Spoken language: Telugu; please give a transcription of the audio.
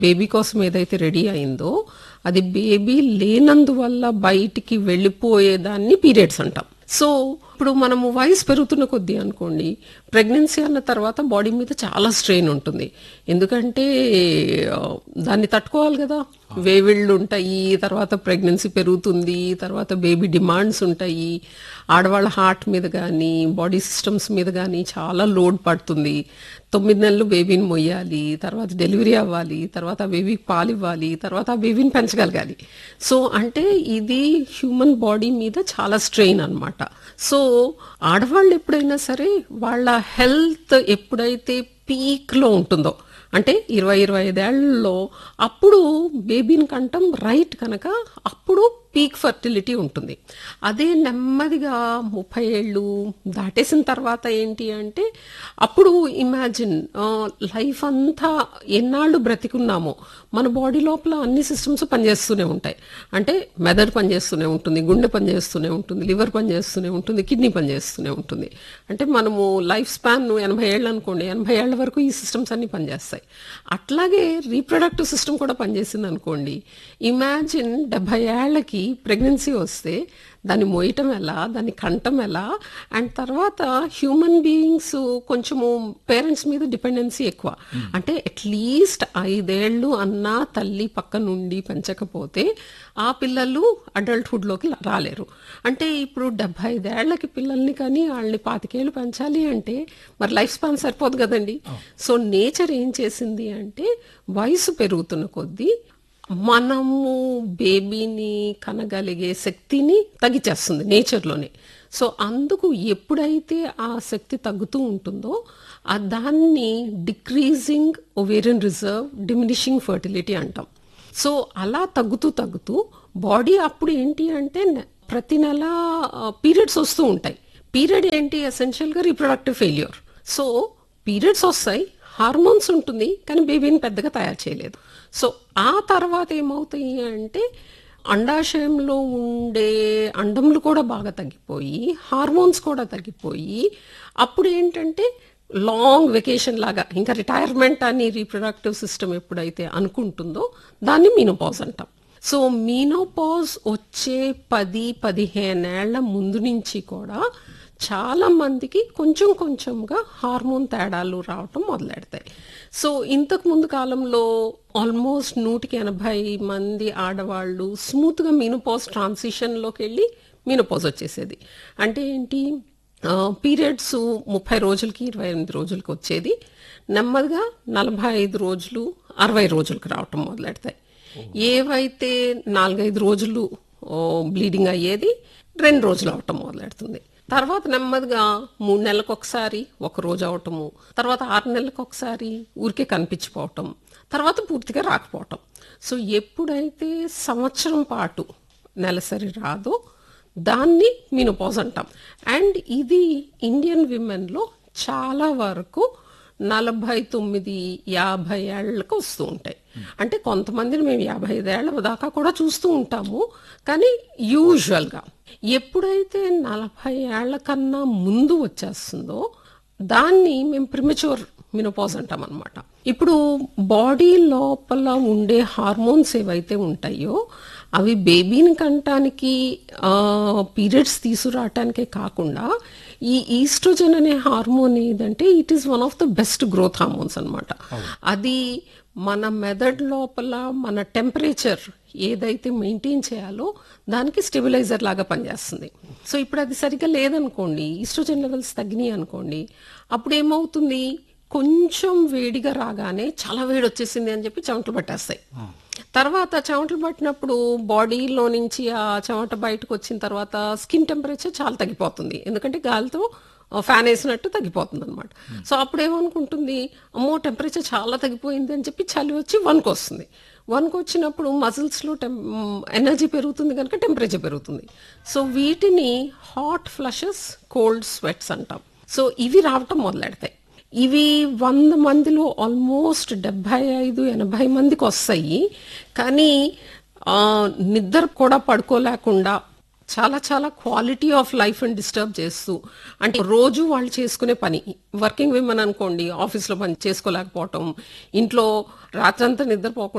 బేబీ కోసం ఏదైతే రెడీ అయిందో అది బేబీ లేనందువల్ల బయటికి వెళ్ళిపోయేదాన్ని పీరియడ్స్ అంటాం సో ఇప్పుడు మనము వయసు పెరుగుతున్న కొద్దీ అనుకోండి ప్రెగ్నెన్సీ అన్న తర్వాత బాడీ మీద చాలా స్ట్రెయిన్ ఉంటుంది ఎందుకంటే ఆ, దాన్ని తట్టుకోవాలి కదా వేవిళ్ళు ఉంటాయి తర్వాత ప్రెగ్నెన్సీ పెరుగుతుంది తర్వాత బేబీ డిమాండ్స్ ఉంటాయి ఆడవాళ్ళ హార్ట్ మీద కానీ బాడీ సిస్టమ్స్ మీద కానీ చాలా లోడ్ పడుతుంది తొమ్మిది నెలలు బేబీని మొయ్యాలి తర్వాత డెలివరీ అవ్వాలి తర్వాత ఆ బేబీకి పాలు ఇవ్వాలి తర్వాత ఆ బేబీని పెంచగలగాలి సో అంటే ఇది హ్యూమన్ బాడీ మీద చాలా స్ట్రెయిన్ అన్నమాట సో ఆడవాళ్ళు ఎప్పుడైనా సరే వాళ్ళ హెల్త్ ఎప్పుడైతే పీక్లో ఉంటుందో అంటే ఇరవై ఇరవై ఐదేళ్లలో అప్పుడు బేబీని కంటం రైట్ కనుక అప్పుడు పీక్ ఫర్టిలిటీ ఉంటుంది అదే నెమ్మదిగా ముప్పై ఏళ్ళు దాటేసిన తర్వాత ఏంటి అంటే అప్పుడు ఇమాజిన్ లైఫ్ అంతా ఎన్నాళ్ళు బ్రతికున్నామో మన బాడీ లోపల అన్ని సిస్టమ్స్ పనిచేస్తూనే ఉంటాయి అంటే మెదడు పనిచేస్తూనే ఉంటుంది గుండె పనిచేస్తూనే ఉంటుంది లివర్ పనిచేస్తూనే ఉంటుంది కిడ్నీ పనిచేస్తూనే ఉంటుంది అంటే మనము లైఫ్ స్పాన్ ఎనభై ఏళ్ళు అనుకోండి ఎనభై ఏళ్ల వరకు ఈ సిస్టమ్స్ అన్ని పనిచేస్తాయి అట్లాగే రీప్రొడక్టివ్ సిస్టమ్ కూడా పనిచేసింది అనుకోండి ఇమాజిన్ డెబ్బై ఏళ్ళకి ప్రెగ్నెన్సీ వస్తే దాన్ని మోయటం ఎలా దాన్ని కంటం ఎలా అండ్ తర్వాత హ్యూమన్ బీయింగ్స్ కొంచెము పేరెంట్స్ మీద డిపెండెన్సీ ఎక్కువ అంటే అట్లీస్ట్ ఐదేళ్ళు అన్నా తల్లి పక్క నుండి పెంచకపోతే ఆ పిల్లలు అడల్ట్హుడ్లోకి రాలేరు అంటే ఇప్పుడు డెబ్బై ఐదేళ్లకి పిల్లల్ని కానీ వాళ్ళని పాతికేళ్ళు పెంచాలి అంటే మరి లైఫ్ స్పాన్ సరిపోదు కదండి సో నేచర్ ఏం చేసింది అంటే వయసు పెరుగుతున్న కొద్దీ మనము బేబీని కనగలిగే శక్తిని తగ్గిచేస్తుంది నేచర్లోనే సో అందుకు ఎప్పుడైతే ఆ శక్తి తగ్గుతూ ఉంటుందో ఆ దాన్ని decreasing ovarian reserve diminishing fertility అంటాం సో అలా తగ్గుతూ తగ్గుతూ బాడీ అప్పుడు ఏంటి అంటే నె- ప్రతి నెల పీరియడ్స్ వస్తూ ఉంటాయి పీరియడ్ ఏంటి ఎసెన్షియల్గా రీప్రొడక్టివ్ ఫెయిల్యూర్ సో పీరియడ్స్ వస్తాయి హార్మోన్స్ ఉంటుంది కానీ బేబీని పెద్దగా తయారు చేయలేదు సో ఆ తర్వాత ఏమవుతాయి అంటే అండాశయంలో ఉండే అండములు కూడా బాగా తగ్గిపోయి హార్మోన్స్ కూడా తగ్గిపోయి అప్పుడు ఏంటంటే లాంగ్ వెకేషన్ లాగా ఇంకా రిటైర్మెంట్ అని రీప్రొడక్టివ్ సిస్టమ్ ఎప్పుడైతే అనుకుంటుందో దాన్ని మీనోపాజ్ అంటాం సో మీనోపాజ్ వచ్చే పది పదిహేనేళ్ల ముందు నుంచి కూడా చాలా మందికి కొంచెం కొంచెంగా హార్మోన్ తేడాలు రావటం మొదలెడతాయి సో ఇంతకు ముందు కాలంలో ఆల్మోస్ట్ నూటికి ఎనభై మంది ఆడవాళ్ళు స్మూత్గా మీనోపాజ్ ట్రాన్సిషన్లోకి వెళ్ళి మీనోపాజ్ వచ్చేసేది అంటే ఏంటి పీరియడ్స్ ముప్పై రోజులకి ఇరవై ఎనిమిది రోజులకి వచ్చేది నెమ్మదిగా నలభై ఐదు రోజులు అరవై రోజులకి రావటం మొదలెడతాయి ఏవైతే నాలుగైదు రోజులు బ్లీడింగ్ అయ్యేది రెండు రోజులు అవటం మొదలెడుతుంది తర్వాత నెమ్మదిగా మూడు నెలలకు ఒకసారి ఒక రోజు అవటము తర్వాత ఆరు నెలలకు ఒకసారి ఊరికే కనిపించిపోవటం తర్వాత పూర్తిగా రాకపోవటం సో ఎప్పుడైతే సంవత్సరం పాటు నెలసరి రాదో దాన్ని మీనోపాజ్ అంటాం అండ్ ఇది ఇండియన్ విమెన్లో చాలా వరకు నలభై తొమ్మిది యాభై ఏళ్ళకు వస్తూ ఉంటాయి అంటే కొంతమందిని మేము యాభై ఐదేళ్ల దాకా కూడా చూస్తూ ఉంటాము కానీ యూజువల్గా ఎప్పుడైతే నలభై ఏళ్ల కన్నా ముందు వచ్చేస్తుందో దాన్ని మేము ప్రిమచ్యూర్ మినోపాజ్ అంటాం అనమాట ఇప్పుడు బాడీ లోపల ఉండే హార్మోన్స్ ఏవైతే ఉంటాయో అవి బేబీని కంటానికి పీరియడ్స్ తీసుకురావటానికే కాకుండా ఈ ఈస్ట్రోజన్ అనే హార్మోన్ ఏదంటే it is one of the best growth hormones అన్నమాట అది మన మెదడు లోపల మన టెంపరేచర్ ఏదైతే మెయింటైన్ చేయాలో దానికి స్టెబిలైజర్ లాగా పనిచేస్తుంది సో ఇప్పుడు అది సరిగ్గా లేదనుకోండి ఈస్ట్రోజన్ లెవెల్స్ తగ్గినాయి అనుకోండి అప్పుడు ఏమవుతుంది కొంచెం వేడిగా రాగానే చాలా వేడి వచ్చేసింది అని చెప్పి చెమటలు పట్టేస్తాయి తర్వాత చెమటలు పట్టినప్పుడు బాడీలో నుంచి ఆ చెమట బయటకు వచ్చిన తర్వాత స్కిన్ టెంపరేచర్ చాలా తగ్గిపోతుంది ఎందుకంటే గాలితో ఫ్యాన్ వేసినట్టు తగ్గిపోతుంది అనమాట సో అప్పుడు ఏమనుకుంటుంది అమ్మో టెంపరేచర్ చాలా తగ్గిపోయింది అని చెప్పి చలి వచ్చి వన్కి వస్తుంది వన్కి వచ్చినప్పుడు మజిల్స్లో టెం ఎనర్జీ పెరుగుతుంది కనుక టెంపరేచర్ పెరుగుతుంది సో వీటిని హాట్ ఫ్లషెస్ కోల్డ్ స్వెట్స్ అంటాం సో ఇవి రావటం మొదలెడతాయి ఇవి వంద మందిలో ఆల్మోస్ట్ డెబ్బై ఐదు ఎనభై మందికి వస్తాయి కానీ ఆ, నిద్ర కూడా పడుకోలేకుండా చాలా చాలా క్వాలిటీ ఆఫ్ లైఫ్ ని డిస్టర్బ్ చేస్తూ అంటే రోజు వాళ్ళు చేసుకునే పని వర్కింగ్ విమెన్ అనుకోండి ఆఫీస్లో పని చేసుకోలేకపోవటం ఇంట్లో రాత్రంతా నిద్రపోకుండా